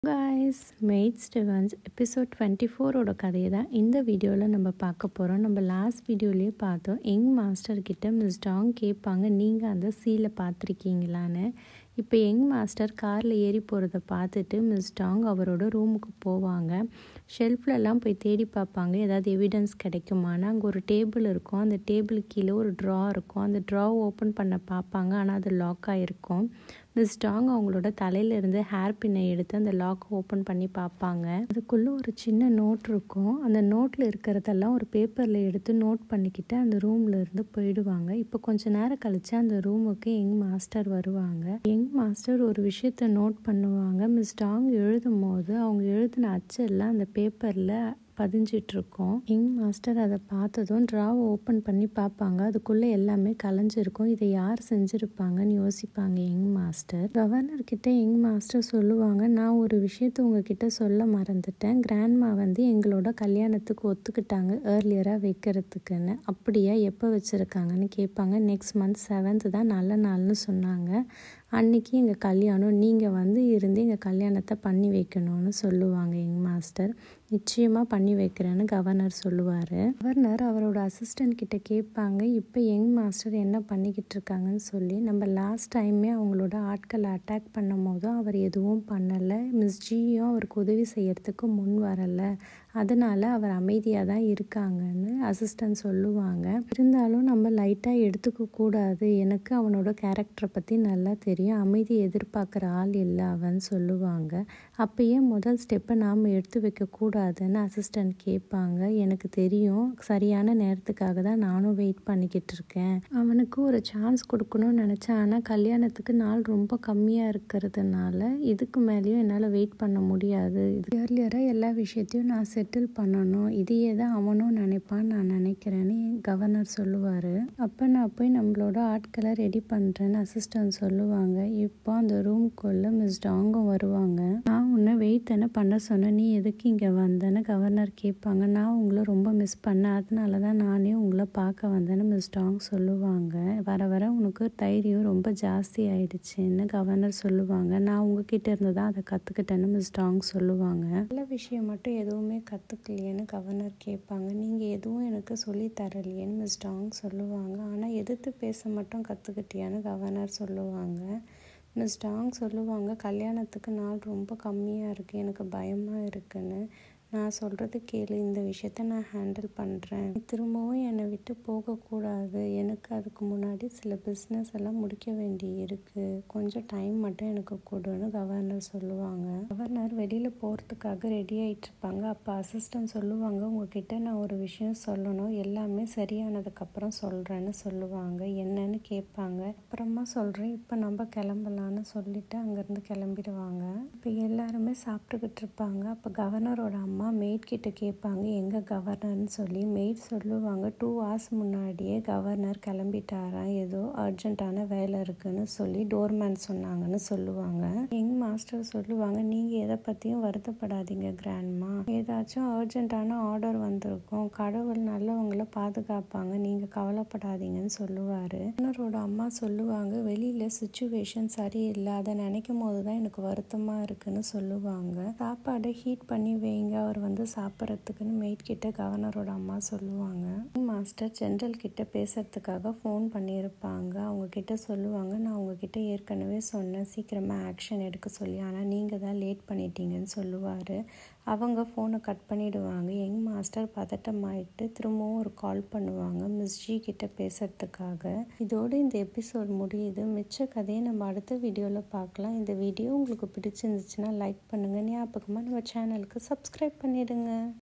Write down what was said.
guys maid Stevens episode twenty ஃபோரோட கதையை தான் இந்த வீடியோவில் நம்ம பார்க்க போகிறோம் நம்ம லாஸ்ட் வீடியோலேயே பார்த்தோம் எங் மாஸ்டர் கிட்ட மிஸ் டாங் கேட்பாங்க நீங்கள் அந்த சீலை பார்த்துருக்கீங்களான்னு இப்போ யங் மாஸ்டர் காரில் ஏறி போகிறத பார்த்துட்டு மிஸ் டாங் அவரோட ரூமுக்கு போவாங்க ஷெல்ஃப்லலாம் போய் தேடி பார்ப்பாங்க ஏதாவது எவிடன்ஸ் கிடைக்குமான்னு அங்கே ஒரு டேபிள் இருக்கும் அந்த டேபிளுக்கு கீழே ஒரு ட்ரா இருக்கும் அந்த ட்ரா ஓப்பன் பண்ண பார்ப்பாங்க ஆனால் அது லாக் ஆகிருக்கும் மிஸ் டாங் அவங்களோட தலையிலேருந்து ஹேர் பின்னை எடுத்து அந்த லாக் ஓப்பன் பண்ணி பார்ப்பாங்க அதுக்குள்ளே ஒரு சின்ன நோட் இருக்கும் அந்த நோட்டில் இருக்கிறதெல்லாம் ஒரு பேப்பரில் எடுத்து நோட் பண்ணிக்கிட்டு அந்த ரூமில் இருந்து போயிடுவாங்க இப்போ கொஞ்ச நேரம் கழித்து அந்த ரூமுக்கு எங் மாஸ்டர் வருவாங்க எங் மாஸ்டர் ஒரு விஷயத்த நோட் பண்ணுவாங்க மிஸ் டாங் எழுதும் போது அவங்க எழுதின அச்செல்லாம் அந்த பேப்பரில் பதிஞ்சிட்டு இருக்கோம் எங் மாஸ்டர் அதை பார்த்ததும் ட்ராவை ஓப்பன் பண்ணி பார்ப்பாங்க அதுக்குள்ளே எல்லாமே கலைஞ்சிருக்கும் இதை யார் செஞ்சுருப்பாங்கன்னு யோசிப்பாங்க எங் மாஸ்டர் கவர்னர் கிட்ட எங் மாஸ்டர் சொல்லுவாங்க நான் ஒரு விஷயத்த உங்ககிட்ட சொல்ல மறந்துட்டேன் கிராண்ட்மா வந்து எங்களோட கல்யாணத்துக்கு ஒத்துக்கிட்டாங்க ஏர்லியராக வைக்கிறதுக்குன்னு அப்படியா எப்போ வச்சுருக்காங்கன்னு கேட்பாங்க நெக்ஸ்ட் மந்த் செவன்த்து தான் நல்ல நாள்னு சொன்னாங்க அன்னைக்கு எங்கள் கல்யாணம் நீங்கள் வந்து இருந்து எங்கள் கல்யாணத்தை பண்ணி வைக்கணும்னு சொல்லுவாங்க எங்கள் மாஸ்டர் நிச்சயமாக பண்ணி வைக்கிறேன்னு கவர்னர் சொல்லுவார் கவர்னர் அவரோட அசிஸ்டன்ட் கிட்ட கேட்பாங்க இப்போ யங் மாஸ்டர் என்ன பண்ணிக்கிட்டு இருக்காங்கன்னு சொல்லி நம்ம லாஸ்ட் டைமே அவங்களோட ஆட்களை அட்டாக் பண்ணும் போதும் அவர் எதுவும் பண்ணலை மிஸ் ஜியும் அவருக்கு உதவி செய்யறதுக்கு முன் வரலை அதனால் அவர் அமைதியாக தான் இருக்காங்கன்னு அசிஸ்டன்ட் சொல்லுவாங்க இருந்தாலும் நம்ம லைட்டாக எடுத்துக்க கூடாது எனக்கு அவனோட கேரக்டரை பற்றி நல்லா தெரியும் அமைதி எதிர்பார்க்குற ஆள் இல்லை அவன் சொல்லுவாங்க அப்பயே முதல் ஸ்டெப்பை நாம் எடுத்து வைக்கக்கூடாதுன்னு அசிஸ்டன்ட் கேட்பாங்க எனக்கு தெரியும் சரியான நேரத்துக்காக தான் நானும் வெயிட் பண்ணிக்கிட்டு இருக்கேன் அவனுக்கு ஒரு சான்ஸ் கொடுக்கணும்னு நினச்சேன் ஆனால் கல்யாணத்துக்கு நாள் ரொம்ப கம்மியாக இருக்கிறதுனால இதுக்கு மேலேயும் என்னால் வெயிட் பண்ண முடியாது இது ஏர்லியராக எல்லா விஷயத்தையும் நான் செட்டில் பண்ணணும் இதையே தான் அவனும் நினைப்பான்னு நான் நினைக்கிறேன்னு கவர்னர் சொல்லுவார் அப்போ நான் போய் நம்மளோட ஆட்களை ரெடி பண்ணுறேன்னு அசிஸ்டன்ட் சொல்லுவாங்க இப்போ அந்த ரூம்குள்ளே மிஸ் டாங்கும் வருவாங்க நான் உன்னை வெயிட் தானே பண்ண சொன்னேன் நீ எதுக்கு இங்கே வந்தேன்னு கவர்னர் கேட்பாங்க நான் உங்களை ரொம்ப மிஸ் பண்ணேன் அதனால தான் நானே உங்களை பார்க்க வந்தேன்னு மிஸ் டாங் சொல்லுவாங்க வர வர உனக்கு தைரியம் ரொம்ப ஜாஸ்தி ஆயிடுச்சுன்னு கவர்னர் சொல்லுவாங்க நான் உங்ககிட்ட இருந்து தான் அதை கற்றுக்கிட்டேன்னு மிஸ் டாங் சொல்லுவாங்க நல்ல விஷயம் மட்டும் எதுவுமே கற்றுக்கலையேன்னு கவர்னர் கேட்பாங்க நீங்கள் எதுவும் எனக்கு சொல்லி தரலையேன்னு மிஸ் டாங் சொல்லுவாங்க ஆனால் எதிர்த்து பேச மட்டும் கற்றுக்கிட்டியான்னு கவர்னர் சொல்லுவாங்க மிஸ் டாங் சொல்லுவாங்க கல்யாணத்துக்கு நாள் ரொம்ப கம்மியாக இருக்குது எனக்கு பயமாக இருக்குன்னு நான் சொல்கிறது கேளு இந்த விஷயத்த நான் ஹேண்டில் பண்ணுறேன் திரும்பவும் என்னை விட்டு போகக்கூடாது எனக்கு அதுக்கு முன்னாடி சில பிஸ்னஸ் எல்லாம் முடிக்க வேண்டி இருக்குது கொஞ்சம் டைம் மட்டும் எனக்கு கொடுன்னு கவர்னர் சொல்லுவாங்க கவர்னர் வெளியில் போகிறதுக்காக ரெடி ஆகிட்டு இருப்பாங்க அப்போ அசிஸ்டன்ட் சொல்லுவாங்க உங்ககிட்ட நான் ஒரு விஷயம் சொல்லணும் எல்லாமே சரியானதுக்கப்புறம் சொல்கிறேன்னு சொல்லுவாங்க என்னன்னு கேட்பாங்க அப்புறமா சொல்கிறேன் இப்போ நம்ம கிளம்பலான்னு சொல்லிட்டு அங்கேருந்து கிளம்பிடுவாங்க இப்போ எல்லாருமே சாப்பிட்டுக்கிட்டு இருப்பாங்க அப்போ கவர்னரோட அம்மா மெய்ட் கிட்ட கேட்பாங்க எங்கே கவர்னர்னு சொல்லி மெய்ட் சொல்லுவாங்க டூ ஹவர்ஸ் முன்னாடியே கவர்னர் கிளம்பிட்டாராம் ஏதோ அர்ஜென்ட்டான வேலை இருக்குன்னு சொல்லி டோர்மேன் சொன்னாங்கன்னு சொல்லுவாங்க எங் மாஸ்டர் சொல்லுவாங்க நீங்கள் எதை பற்றியும் வருத்தப்படாதீங்க கிராண்ட்மா ஏதாச்சும் அர்ஜென்ட்டான ஆர்டர் வந்திருக்கும் கடவுள் நல்லவங்கள பாதுகாப்பாங்க நீங்கள் கவலைப்படாதீங்கன்னு சொல்லுவார் கவர்னரோட அம்மா சொல்லுவாங்க வெளியில் சுச்சுவேஷன் சரியில்லை அதை நினைக்கும் போது தான் எனக்கு வருத்தமாக இருக்குன்னு சொல்லுவாங்க சாப்பாடை ஹீட் பண்ணி வைங்க அவர் வந்து சாப்பிட்றதுக்குன்னு மெய்ட் கிட்ட கவர்னரோட அம்மா சொல்லுவாங்க மாஸ்டர் ஜென்ரல் கிட்ட பேசுறதுக்காக ஃபோன் பண்ணியிருப்பாங்க அவங்க கிட்ட சொல்லுவாங்க நான் உங்ககிட்ட ஏற்கனவே சொன்னேன் சீக்கிரமாக ஆக்ஷன் எடுக்க சொல்லி ஆனால் நீங்கள் தான் லேட் பண்ணிட்டீங்கன்னு சொல்லுவார் அவங்க ஃபோனை கட் பண்ணிடுவாங்க எங் மாஸ்டர் பதட்டமாயிட்டு திரும்பவும் ஒரு கால் பண்ணுவாங்க மிஸ் ஜி கிட்ட பேசுறதுக்காக இதோடு இந்த எபிசோட் முடியுது மிச்ச கதையை நம்ம அடுத்த வீடியோவில் பார்க்கலாம் இந்த வீடியோ உங்களுக்கு பிடிச்சிருந்துச்சுன்னா லைக் பண்ணுங்கள் ஞாபகமாக நம்ம சேனலுக்கு சப்ஸ்கிரைப் பண்ணிடுங்க